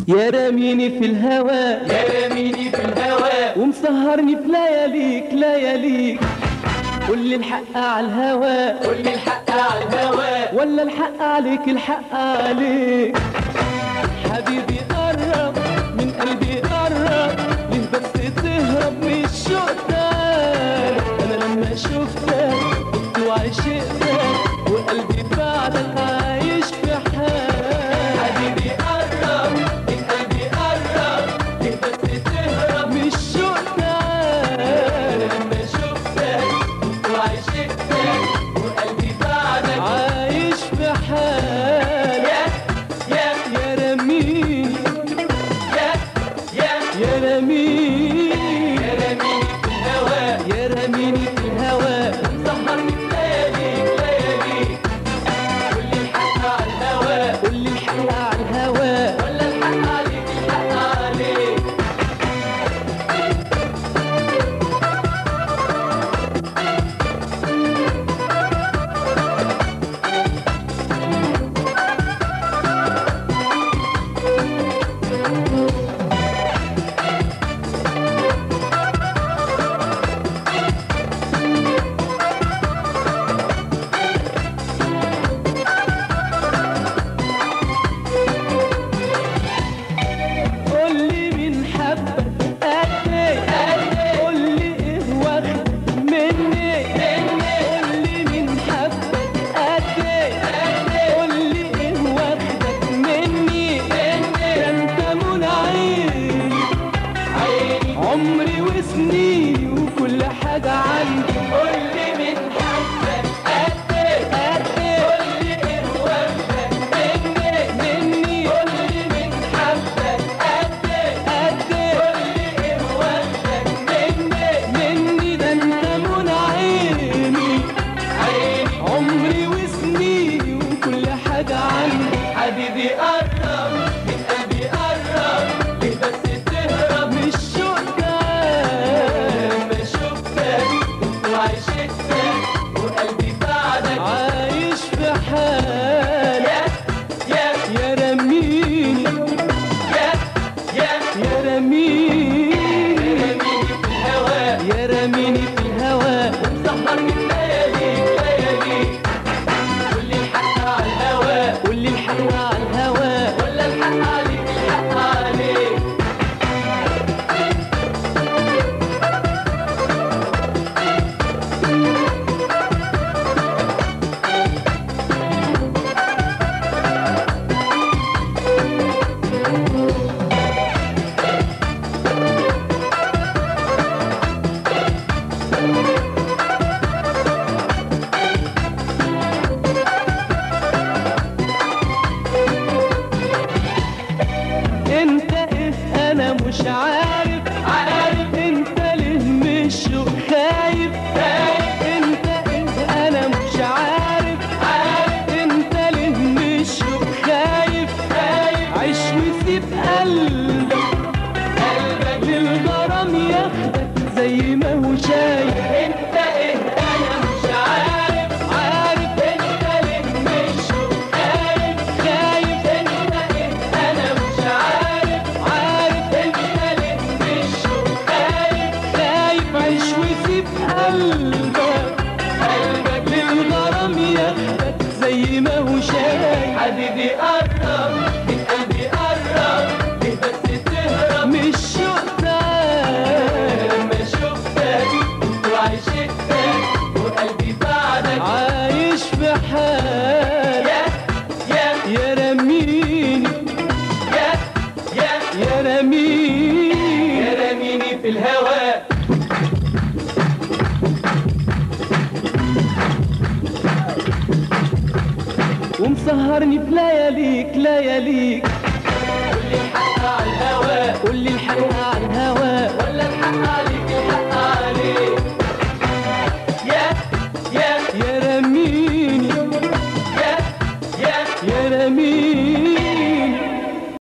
يا راميني في الهوى يا راميني في الهوى ومسهرني في لياليك لياليك قول لي الحق على الهوى قول لي الحق على الهوى ولا الحق عليك الحق عليك حبيبي قرب من قلبي قرب ليه بس تهرب من الشوق ده انا لما شفتك كنت وعشقتك وقلبي بعدك عايش في حال حبيبي قرب من قلبي قرب ليه بس تهرب من الشوق ده لما شفتك وعشقتك وقلبي بعدك عايش في حال يا يا يا رميني يا يا يا رميني يا راميني في الهوى يا رميني في الهوى سهرني في لياليك لياليك قول لي الحق على الهوى قول لي الحق على الهوى ولا الحق عليك الحق عليك قول لي مين حبك قد ايه قول لي ايه واخد مني قول لي مين حبك قد ايه قول لي ايه واخدك مني ده انت منى عيني عيني عمري وسنيني وكل حاجة عندي قول لي من حبك قد ايه قد ايه قول لي ايه واخدك مني مني قول لي من حبك قد ايه قد ايه قول لي ايه واخدك مني مني ده انت منى عيني عيني عمري وسنيني وكل حاجة عندي حبيبي قرب من قلبي قرب ليه بس تهرب من الشوق ده لما شفتك وعشقتك وقلبي بعدك عايش في حال يا يا يا رميني يا يا يا رميني رميني في الهوى يا رميني في الهوى سهرني في لياليك لياليك قول لي الحق على الهوى قول لي الحق على الهوى ولا الحق عليك الحق عليك انت ايه انا مش عارف عارف انت ليه مش خايف خايف انت ايه انا مش عارف عارف انت ليه مش خايف خايف عيش وسيب قلبك قلبك للغرام ياخدك زي ما هو شايف انت ايه انا مش عارف عارف انت ليه مش خايف خايف انت ايه انا مش عارف عارف انت ليه مش خايف خايف عيش وسيب قلبك قلبك للغرام ياخدك زي ما هو شايف حبيبي قرب من قلبي قرب ليه بس تهرب من الشوق ده لما شفتك وعشقتك وقلبي بعدك عايش في حال يا يا يا رميني يا يا يا رميني يا رميني في الهوى ومسهرني في لياليك لياليك قول لي الحق على الهوى قول لي الحق على الهوى